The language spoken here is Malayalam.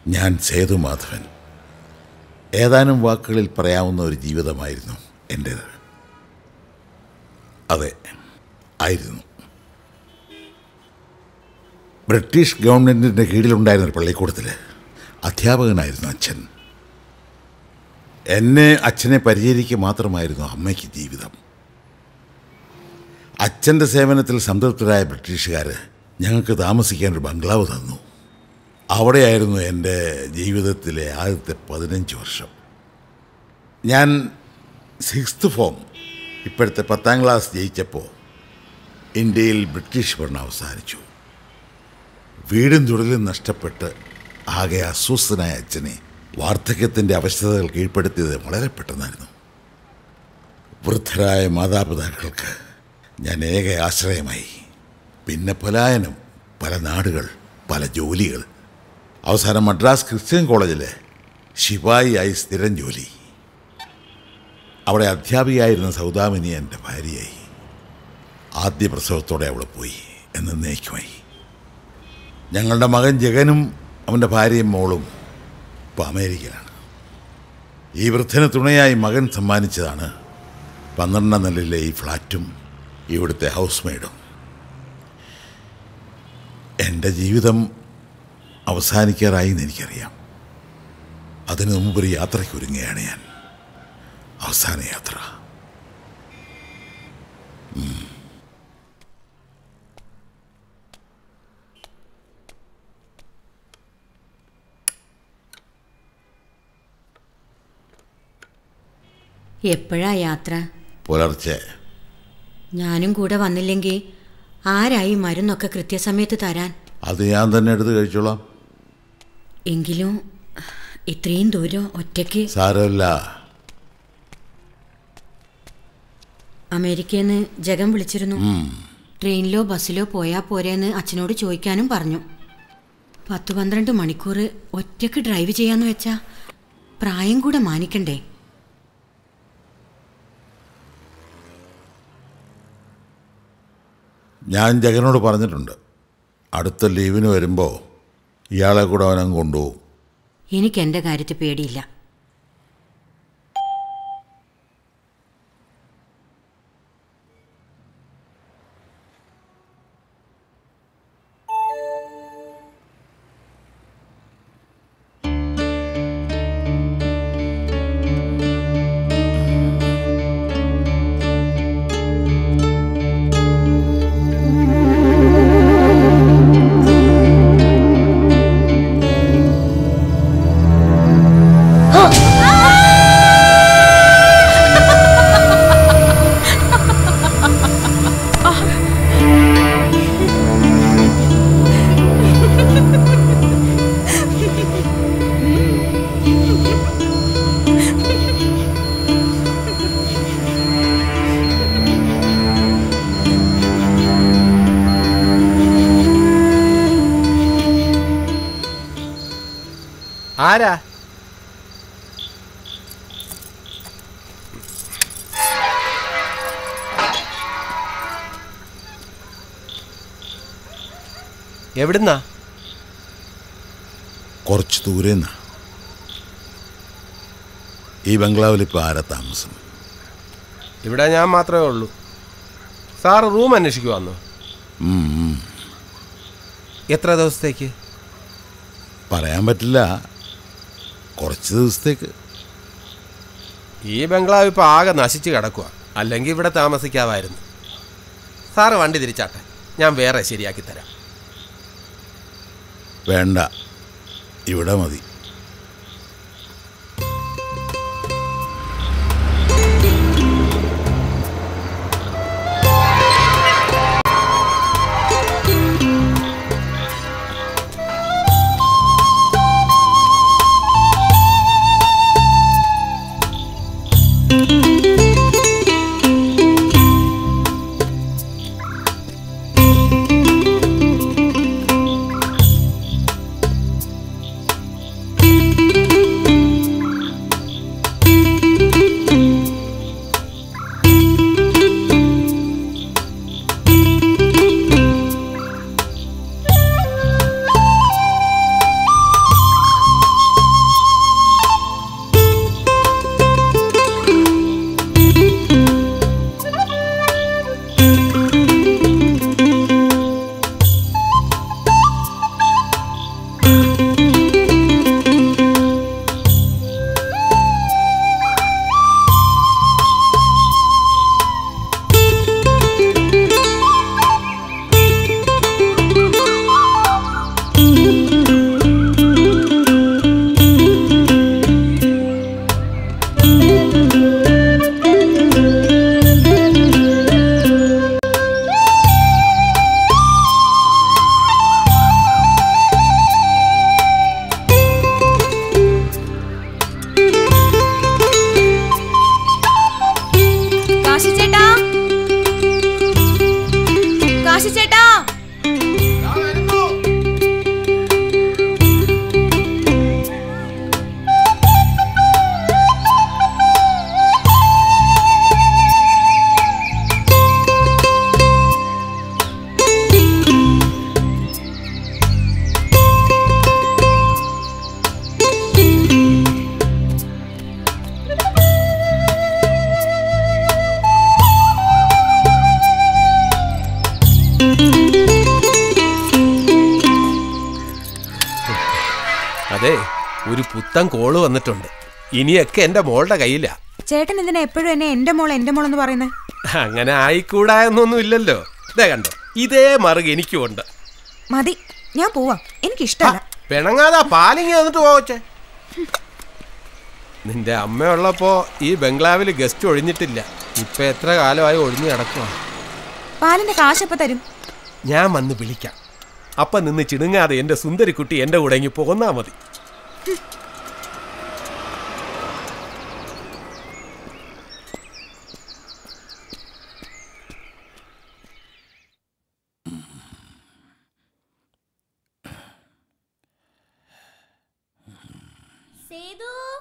ഞാൻ സേതുമാധവൻ ഏതാനും വാക്കുകളിൽ പറയാവുന്ന ഒരു ജീവിതമായിരുന്നു എൻ്റേത് അതെ ആയിരുന്നു ബ്രിട്ടീഷ് ഗവൺമെൻറ്റിൻ്റെ കീഴിലുണ്ടായിരുന്ന ഒരു പള്ളിക്കൂടത്തിൽ അധ്യാപകനായിരുന്നു അച്ഛൻ എന്നെ അച്ഛനെ പരിചരിക്കുക മാത്രമായിരുന്നു അമ്മയ്ക്ക് ജീവിതം അച്ഛൻ്റെ സേവനത്തിൽ സംതൃപ്തരായ ബ്രിട്ടീഷുകാർ ഞങ്ങൾക്ക് താമസിക്കാൻ ഒരു ബംഗ്ലാവ് തന്നു അവിടെയായിരുന്നു എൻ്റെ ജീവിതത്തിലെ ആദ്യത്തെ പതിനഞ്ച് വർഷം ഞാൻ സിക്സ്ത് ഫോം ഇപ്പോഴത്തെ പത്താം ക്ലാസ് ജയിച്ചപ്പോൾ ഇന്ത്യയിൽ ബ്രിട്ടീഷ് ഭരണം അവസാനിച്ചു വീടും തൊഴിലും നഷ്ടപ്പെട്ട് ആകെ അസ്വസ്ഥനായ അച്ഛനെ വാർദ്ധക്യത്തിൻ്റെ അവസ്ഥകൾ കീഴ്പ്പെടുത്തിയത് വളരെ പെട്ടെന്നായിരുന്നു വൃദ്ധരായ മാതാപിതാക്കൾക്ക് ഞാൻ ഏക ആശ്രയമായി പിന്നെ പലായനം പല നാടുകൾ പല ജോലികൾ അവസാനം മദ്രാസ് ക്രിസ്ത്യൻ കോളേജിലെ ശിപായിയായി സ്ഥിരം ജോലി അവിടെ അധ്യാപികയായിരുന്ന സൗദാമിനി എൻ്റെ ഭാര്യയായി ആദ്യ പ്രസവത്തോടെ അവൾ പോയി എന്നേക്കുമായി ഞങ്ങളുടെ മകൻ ജഗനും അവൻ്റെ ഭാര്യയും മോളും ഇപ്പോൾ അമേരിക്കയിലാണ് ഈ വൃദ്ധന് തുണയായി മകൻ സമ്മാനിച്ചതാണ് പന്ത്രണ്ടാം നിലയിലെ ഈ ഫ്ലാറ്റും ഇവിടുത്തെ ഹൗസ് മെയ്ഡും എൻ്റെ ജീവിതം അവസാനിക്കാറായി എന്ന് എനിക്കറിയാം അതിനു മുമ്പ് ഒരു യാത്രയ്ക്ക് ഒരുങ്ങുകയാണ് ഞാൻ അവസാന യാത്ര എപ്പോഴാ യാത്ര പുലർച്ചെ ഞാനും കൂടെ വന്നില്ലെങ്കിൽ ആരായി മരുന്നൊക്കെ കൃത്യസമയത്ത് തരാൻ അത് ഞാൻ തന്നെ എടുത്ത് കഴിച്ചോളാം എങ്കിലും ഇത്രയും ദൂരം ഒറ്റയ്ക്ക് സാരമില്ല അമേരിക്കയിൽ നിന്ന് ജഗം വിളിച്ചിരുന്നു ട്രെയിനിലോ ബസ്സിലോ പോയാൽ പോരേന്ന് അച്ഛനോട് ചോദിക്കാനും പറഞ്ഞു പത്ത് പന്ത്രണ്ട് മണിക്കൂർ ഒറ്റയ്ക്ക് ഡ്രൈവ് ചെയ്യാന്ന് വെച്ചാ പ്രായം കൂടെ മാനിക്കണ്ടേ ഞാൻ ജഗനോട് പറഞ്ഞിട്ടുണ്ട് അടുത്ത ലീവിന് വരുമ്പോൾ ഇയാളെ കൂടെ അവനങ്ങ് കൊണ്ടുപോകും എനിക്ക് എൻ്റെ കാര്യത്തിൽ പേടിയില്ല ആരാ എവിടുന്നാ കുറച്ച് ദൂരെ നിന്നാ ഈ ബംഗ്ലാവിൽ ഇപ്പോൾ ആരാ താമസം ഇവിടെ ഞാൻ മാത്രമേ ഉള്ളൂ സാറ് റൂം അന്വേഷിക്കുവാന്നോ ഉം, ഉം. എത്ര ദിവസത്തേക്ക് പറയാൻ പറ്റില്ല കുറച്ച് ദിവസത്തേക്ക് ഈ ബംഗ്ലാവ് ഇപ്പോൾ ആകെ നശിച്ച് കിടക്കുക അല്ലെങ്കിൽ ഇവിടെ താമസിക്കാമായിരുന്നു സാറ് വണ്ടി തിരിച്ചാട്ടെ ഞാൻ വേറെ ശരിയാക്കി തരാം വേണ്ട ഇവിടെ മതി അതെ ഒരു പുത്തൻ കോള് വന്നിട്ടുണ്ട് ഇനിയൊക്കെ എൻ്റെ മോളുടെ കയ്യിലാ ചേട്ടൻ എന്തിനാ എപ്പോഴും എന്നെ എന്റെ മോൾ എന്റെ മോൾ എന്ന് പറയുന്നത് അങ്ങനെ ആയിക്കൂടാ എന്നൊന്നും ഇല്ലല്ലോ ഇതേ കണ്ടോ ഇതേ മറുക എനിക്കും ഉണ്ട് മതി ഞാൻ പോവാം എനിക്കിഷ്ടമല്ല പിണങ്ങാതാ പാലിങ്ങി വന്നിട്ട് പോവച്ചേ നിന്റെ അമ്മയുള്ളപ്പോ ഈ ബംഗ്ലാവിൽ ഗസ്റ്റ് ഒഴിഞ്ഞിട്ടില്ല ഇപ്പൊ എത്ര കാലമായി ഒഴിഞ്ഞു കിടക്കുക പാലിന്റെ കാശപ്പ തരും ഞാൻ വന്ന് വിളിക്കാം അപ്പൊ നിന്ന് ചിണുങ്ങാതെ എന്റെ സുന്ദരിക്കുട്ടി എന്റെ കൂടെ ഇങ്ങി പോന്നാ മതി സേതു